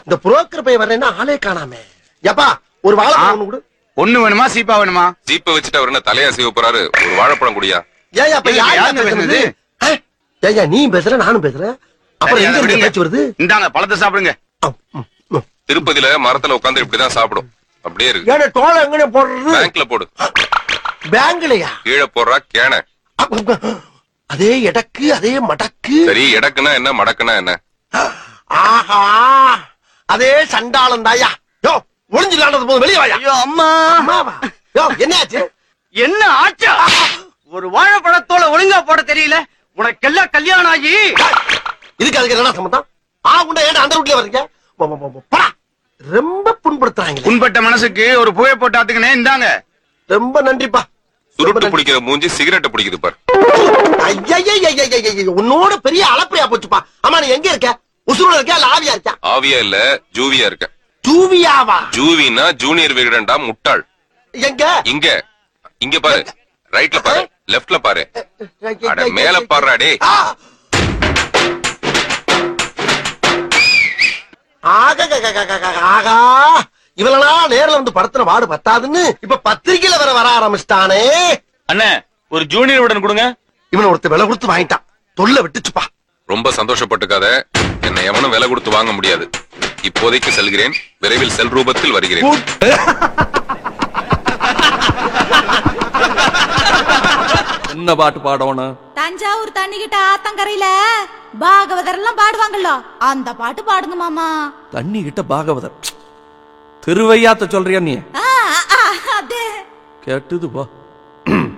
இந்த புரோக்கர் பையன் வரேன்னா ஆளே காணாமே எப்பா ஒரு வாழைப்பழம் ஒண்ணு கொடு ஒண்ணு வேணுமா சீப்பா வேணுமா ஜீப்பை வச்சுட்டு அவர் என்ன தலையா செய்ய போறாரு ஒரு வாழைப்பழம் குடியா ஏன் அப்ப ஏய், யாருங்க யாருங்க பேசுறது பேசுனது? ஏயா நீ பேசுற நானும் பேசுறேன் அப்புறம் சரி, எங்க அதை இருந்து விடுங்க. பேச்சு வருது இந்தாங்க பழத்தை சாப்பிடுங்க அம், ம், ம். திருப்பதியில மரத்துல உட்காந்து இப்படிதான் சாப்பிடும் அப்படியே இருக்கு ஏன்னா தோலை எங்கனே போடுறது பேங்க்ல போடு பேங்க்லயா கீழே போடுறா கேன அதே எடக்கு அதே மடக்கு சரி எடக்குனா என்ன மடக்குனா என்ன ஆஹா அதே சண்டாளம் தாயா யோ ஒளிஞ்சிலாண்டது போது வெளியே வாயா ஐயோ அம்மா அம்மாவா யோ என்னாச்சு என்ன ஆச்சா ஒரு வாழைப்பழத்தோட ஒழுங்கா போட தெரியல உனக்கெல்லாம் கல்யாணம் ஆகி இதுக்கு அதுக்கு என்ன சம்பந்தம் ஆ உண்டா ஏன்டா அந்த ரூட்லயே வர்றீங்க போ, போ, போ, போ, போடா. ரொம்ப புண்படுத்துறாங்களே புண்பட்ட மனசுக்கு ஒரு புகை போட்டு ஆத்துக்கனே இந்தாங்க ரொம்ப நன்றிப்பா சுருட்டு பிடிக்கிற மூஞ்சி சிகரெட்டை பிடிக்குது பாரு ஐயய்யய்யய்யய்யய்யய்ய, உன்னோட பெரிய அளப்பறையா போச்சுப்பா அம்மா நீ எங்க இருக்க உசுரோட இருக்கியா இல்ல ஆவியா இருக்கியா ஆவியா இல்ல ஜூவியா இருக்க ஜூவியாவா ஜூவினா ஜூனியர் விகடன்டா முட்டாள் எங்க இங்க இங்க பாரு ரைட்ல பாரு லெஃப்ட்ல பாரு அட மேல பாருடா டேய் ஆ! ஆகககககக, ஆகா இவளெல்லாம் நேர்ல வந்து படத்துல வாடு பத்தாதுன்னு இப்ப பத்திரிக்கையில வர வர ஆரம்பிச்சிட்டானே அண்ணே ஒரு ஜூனியர் உடன் கொடுங்க இவனை ஒருத்த விலை கொடுத்து வாங்கிட்டான் தொல்லை விட்டுச்சுப்பா ரொம்ப சந்தோஷப்பட்டுக்காத என்னை எவனும் விலை கொடுத்து வாங்க முடியாது இப்போதைக்கு செல்கிறேன் விரைவில் செல் ரூபத்தில் வருகிறேன் என்ன பாட்டு பாடணும் தஞ்சாவூர் தண்ணிக்கிட்ட ஆத்தங்கரையில பாகவதர் எல்லாம் பாடுவாங்கல்ல அந்த பாட்டு பாடுங்க மாமா தண்ணி கிட்ட பாகவதர் திருவையாத்த சொல்றியா நீ ஆ, ஆ, ஆ, அது கேட்டுது போ